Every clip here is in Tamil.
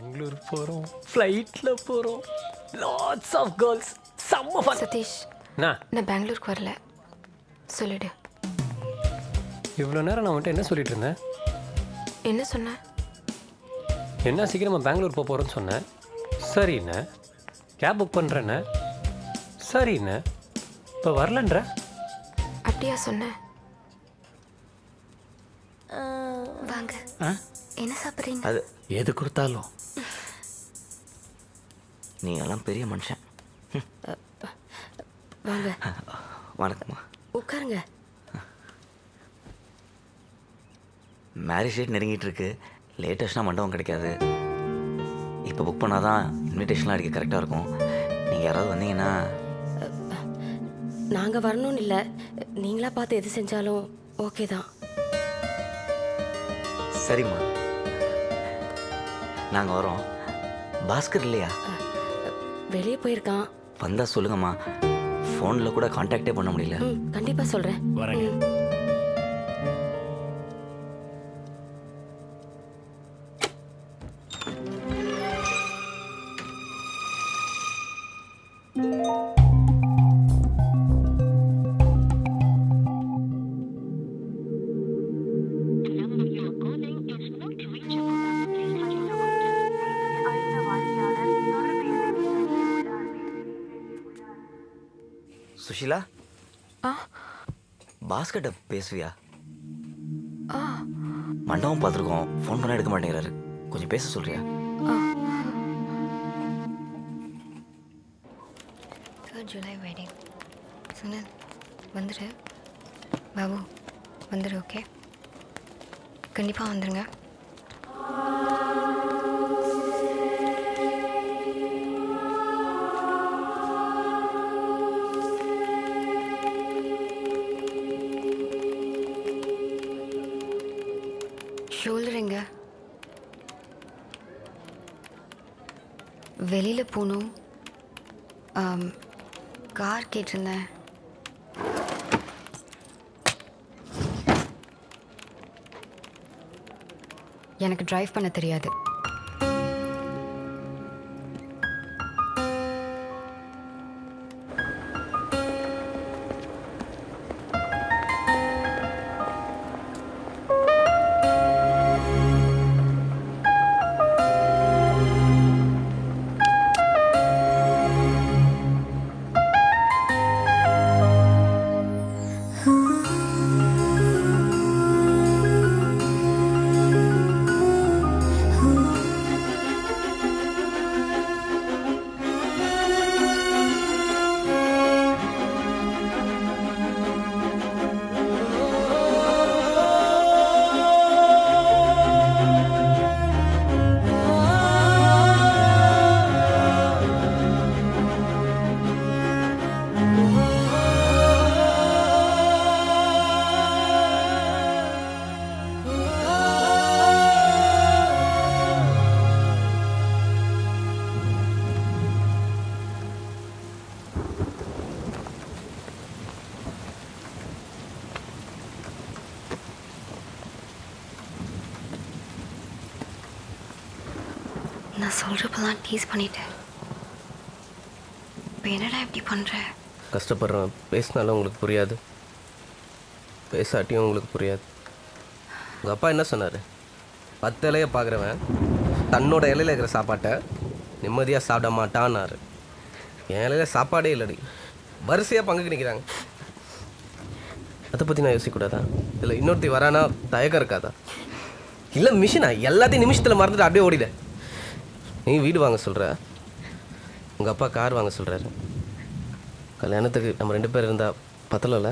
பெங்களூர் போகிறோம் ஃப்ளைட்டில் போகிறோம் லாட்ஸ் ஆஃப் கேர்ள்ஸ் செம்ம ஃபன் சதீஷ் என்ன நான் பெங்களூருக்கு வரல சொல்லிடு இவ்வளோ நேரம் நான் வந்துட்டு என்ன சொல்லிட்டு இருந்தேன் என்ன சொன்ன என்ன சீக்கிரமாக பெங்களூர் போக போகிறோன்னு சொன்னேன் சரிண்ணே கேப் புக் பண்ணுறேண்ணே சரிண்ணே இப்போ வரலன்ற அப்படியா சொன்ன வாங்க என்ன சாப்பிட்றீங்க அது எது கொடுத்தாலும் நீ எல்லாம் பெரிய மனுஷன் வாங்க வணக்கம்மா உட்காருங்க மேரேஜ் டேட் நெருங்கிட்டு இருக்கு லேட்டஸ்ட்னா மண்டபம் கிடைக்காது இப்போ புக் பண்ணாதான் இன்விடேஷன்லாம் அடிக்க கரெக்டாக இருக்கும் நீங்கள் யாராவது வந்தீங்கன்னா நாங்க வரணும்னு இல்லை நீங்களா பார்த்து எது செஞ்சாலும் ஓகே தான் சரிம்மா நாங்கள் வரோம் பாஸ்கர் இல்லையா வெளியே போயிருக்கான் வந்தா சொல்லுங்கம்மா ஃபோனில் கூட காண்டாக்டே பண்ண முடியல ம் கண்டிப்பா சொல்றேன் வரேங்க சுஷிலா ஆ பாஸ்கர்ட்ட பேசுவியா ஆ மண்டபம் பார்த்துருக்கோம் ஃபோன் பண்ண எடுக்க மாட்டேங்கிறாரு கொஞ்சம் பேச சொல்றியா தேர்ட் ஜூலை வெட்டிங் சுனில் வந்துடு பாபு வந்துடு ஓகே கண்டிப்பாக வந்துடுங்க ஷோல்டர் எங்க வெளியில் போகணும் ஆம், கார் கேட்டிருந்தேன் எனக்கு டிரைவ் பண்ண தெரியாது நான் சொல்கிறப்பெல்லாம் டீஸ் பண்ணிட்டேன் இப்போ என்னடா இப்படி பண்ணுற கஷ்டப்படுறேன் பேசினாலும் உங்களுக்கு புரியாது பேசாட்டியும் உங்களுக்கு புரியாது உங்கள் அப்பா என்ன சொன்னார் பத்து இலையை பார்க்குறவன் தன்னோட இலையில இருக்கிற சாப்பாட்டை நிம்மதியாக சாப்பிட மாட்டான்னாரு என் இலையில சாப்பாடே இல்லடி வரிசையாக பங்குக்கு நிற்கிறாங்க அதை பற்றி நான் யோசிக்கக்கூடாதா இல்லை இன்னொருத்தி வரானா தயக்கம் இருக்காதா இல்லை மிஷினா எல்லாத்தையும் நிமிஷத்தில் மறந்துட்டு அப்படியே ஓடிட நீ வீடு வாங்க சொல்கிற உங்கள் அப்பா கார் வாங்க சொல்கிறாரு கல்யாணத்துக்கு நம்ம ரெண்டு பேர் இருந்தால் பத்தலைல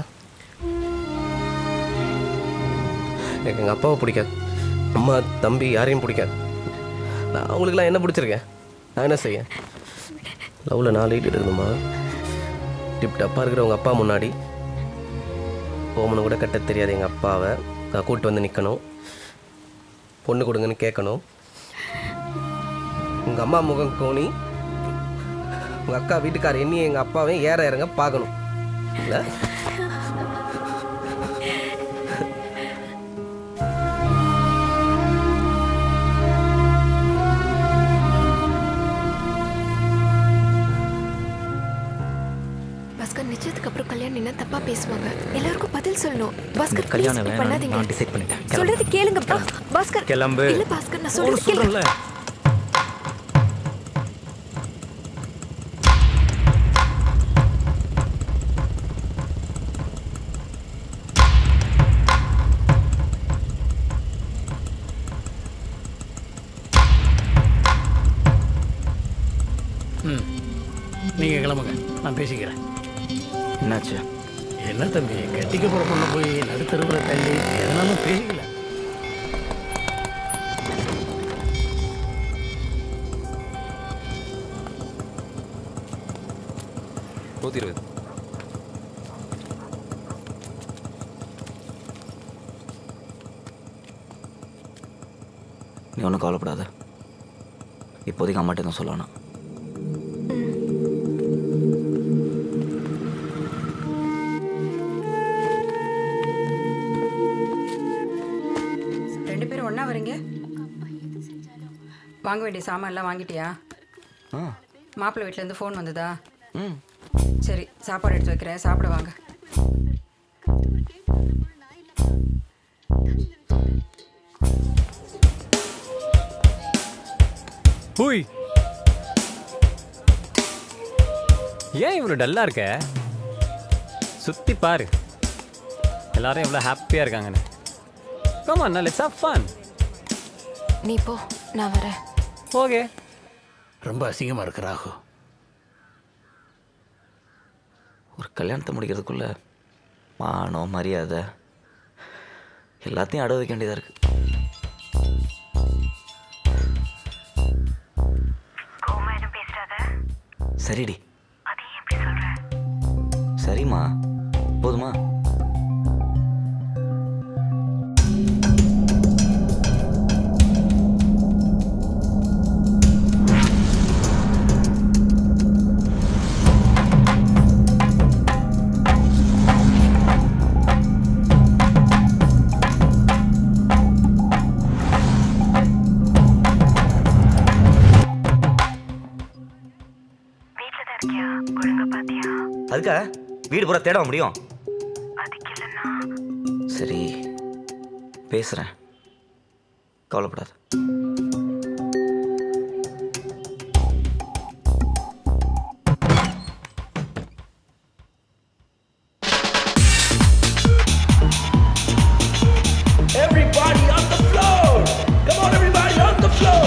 எனக்கு எங்கள் அப்பாவை பிடிக்காது அம்மா தம்பி யாரையும் பிடிக்காது நான் அவங்களுக்குலாம் என்ன பிடிச்சிருக்கேன் நான் என்ன செய்ய லவ்வில் நாலு ஈட்டு எடுக்கணுமா டிப் டப்பாக இருக்கிற உங்கள் அப்பா முன்னாடி ஓமனை கூட கட்ட தெரியாது எங்கள் அப்பாவை நான் கூப்பிட்டு வந்து நிற்கணும் பொண்ணு கொடுங்கன்னு கேட்கணும் உங்கள் அம்மா முகம் கோணி உங்கள் அக்கா வீட்டுக்கார எண்ணி எங்கள் அப்பாவையும் ஏற இறங்க பார்க்கணும் இல்லை நின்னா தப்பா பேசுவாங்க எல்லாருக்கும் பதில் சொல்லணும் பாஸ்கர் இந்த கல்யாணம் please, வேணாம்னு பண்ணாதீங்க நான் decide பண்ணிட்டேன். கிளம்பு. சொல்றது கேளுங்க பா- பாஸ்கர் கிளம்பு. இல்ல பாஸ்கர் நான் ஒரு சொல்றது கேளுங்க சொல்றேன்ல ம் நீங்கள் கிளம்புங்க நான் பேசிக்கிறேன் என்னாச்சு என்ன தம்பி கட்டிக்க போகிற பொண்ணு போய் நடுத்தருவில் தள்ளி எதனாலும் பேசிக்கல நூற்றி இருபது நீ ஒன்றும் கவலைப்படாத இப்போதைக்கு அம்மாட்ட தான் சொல்லணும் ரெண்டு பேரும் ஒன்றா வரீங்க வாங்க வேண்டிய சாமான் எல்லாம் வாங்கிட்டியா ஆ மாப்பிள்ளை வீட்டிலேருந்து ஃபோன் வந்ததா ம் சரி சாப்பாடு எடுத்து வைக்கிறேன் சாப்பிட வாங்க ஹூய் ஏன் இவ்வளோ டல்லாக இருக்க சுற்றி பாரு எல்லாரும் எவ்வளோ ஹாப்பியாக இருக்காங்கன்னு கமா நான் லெட்ஸ் ஹவ் ஃபன் நீ போ நான் வரேன் ஓகே ரொம்ப அசிங்கமாக இருக்கு ராகு ஒரு கல்யாணத்தை முடிக்கிறதுக்குள்ள மானம் மரியாதை எல்லாத்தையும் அடவு வைக்க வேண்டியதாக இருக்கு சரிடி சரிம்மா போதுமா அதுக்காக வீடு பூரா தேட முடியும் சரி பேசுகிறேன் கவலைப்படாத Everybody on the floor! Come on, everybody on the floor!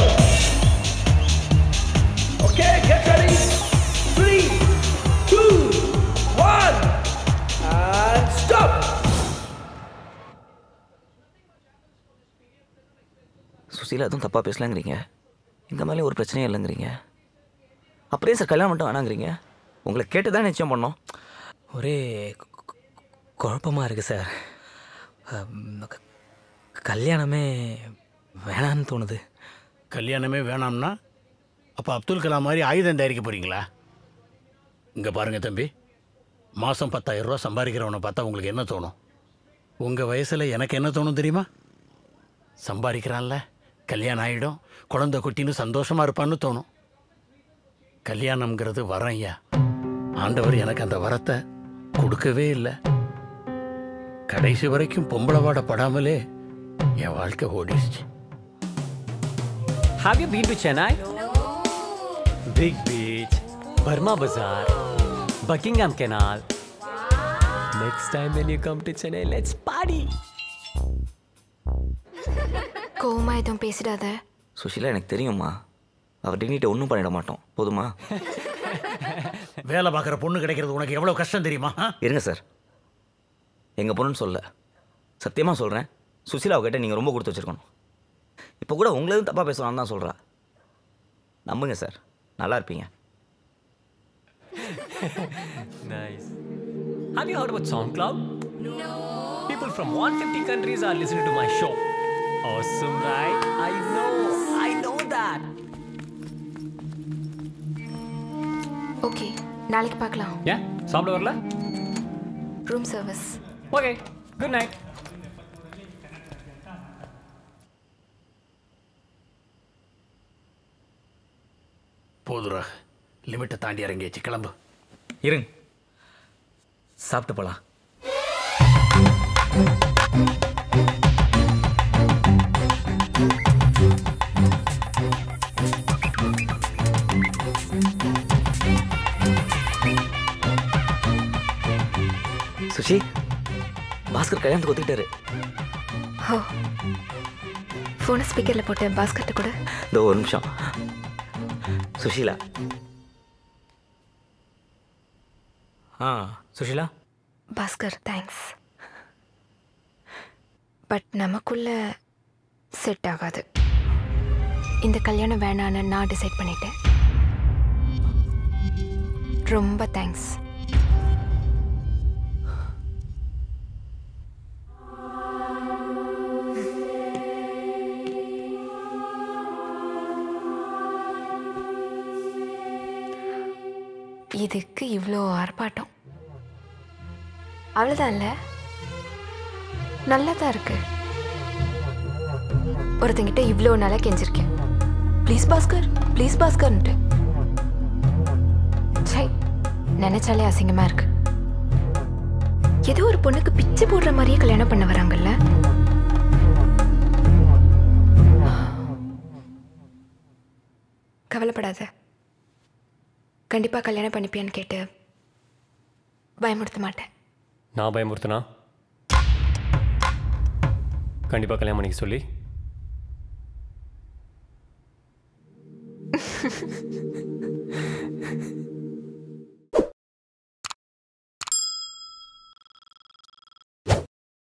Okay, get ready. Three, two, one, and stop! Susheela எதுவும் தப்பாக பேசலாங்கிறீங்க எங்கள் மேலே ஒரு பிரச்சனையும் இல்லைங்கிறீங்க அப்படியே சார் கல்யாணம் மட்டும் வேணாங்கிறீங்க உங்களை கேட்டு தான் நிச்சயம் பண்ணோம் ஒரே குழப்பமாக இருக்குது சார் அம், க- கல்யாணமே வேணான்னு தோணுது கல்யாணமே வேணாம்னா அப்போ அப்துல் கலாம் மாதிரி ஆயுதம் தயாரிக்க போறீங்களா இங்கே பாருங்க தம்பி மாதம் பத்தாயிரம் ரூபா சம்பாதிக்கிறவனை பார்த்தா உங்களுக்கு என்ன தோணும் உங்கள் வயசில் எனக்கு என்ன தோணும் தெரியுமா சம்பாதிக்கிறான்ல கல்யாணம் ஆகிடும் குழந்தை குட்டின்னு சந்தோஷமாக இருப்பான்னு தோணும் கல்யாணம்ங்கிறது வரம் ஐயா ஆண்டவர் எனக்கு அந்த வரத்தை கொடுக்கவே இல்லை கடைசி வரைக்கும் பொம்பளை வாட படாமலே என் வாழ்க்கை ஓடிடுச்சு Have you been to Chennai? Big Beach, Burma Bazaar, Buckingham Canal. Next time when you come to Chennai, let's party. கோவமா எதுவும் பேசிடாத சுஷீலா எனக்கு தெரியும்மா அவர் டிக்னிட்டி ஒன்றும் பண்ணிட மாட்டோம் போதுமா வேலை பார்க்குற பொண்ணு கிடைக்கிறது உனக்கு எவ்வளோ கஷ்டம் தெரியுமா ஆ? இருங்க சார் எங்கள் பொண்ணுன்னு சொல்ல சத்தியமாக சொல்கிறேன் சுசீலாவை கிட்ட நீங்கள் ரொம்ப கொடுத்து வச்சுருக்கணும் இப்போ கூட உங்களை எதுவும் தப்பாக பேசலாம்னு தான் சொல்கிறா நம்புங்க சார் நல்லா இருப்பீங்க Nice. Have you heard about SoundCloud? No. People from 150 countries are listening to my show. Awesome, right? I know. I know that. Okay நாளைக்கு பார்க்கலாம் Yeah? சாப்பிட வரல room service okay good night போதுரா லிமிட்டை தாண்டி இறங்கியாச்சு கிளம்பு இருங்க சாப்பிட்டு போலாம் சுஷி பாஸ்கர் கல்யாணத்துக்கு ஒத்துக்கிட்டாரு ஓ ஃபோனை ஸ்பீக்கரில் போட்டு பாஸ்கர்ட்ட கூட இந்த ஒரு நிமிஷம் சுஷீலா ஆ சுஷீலா பாஸ்கர் தேங்க்ஸ் பட் நமக்குள்ள செட் ஆகாது இந்த கல்யாணம் வேணான்னு நான் டிசைட் பண்ணிட்டேன் ரொம்ப தேங்க்ஸ் இதுக்கு இவ்வளோ ஆர்ப்பாட்டம் அவ்வளோதான் இல்லை நல்லா தான் இருக்கு ஒருத்தங்கிட்ட இவ்வளோ நாளாக கெஞ்சிருக்கேன் ப்ளீஸ் பாஸ்கர் ப்ளீஸ் பாஸ்கர்ன்ட்டு சை நினைச்சாலே அசிங்கமாக இருக்கு ஏதோ ஒரு பொண்ணுக்கு பிச்சை போடுற மாதிரியே கல்யாணம் பண்ண வராங்கல்ல கவலைப்படாத கண்டிப்பாக கல்யாணம் பண்ணிப்பியான்னு கேட்டு பயமுறுத்த மாட்டேன் நான் பயமுறுத்தினா கண்டிப்பாக கல்யாணம் பண்ணிக்க சொல்லி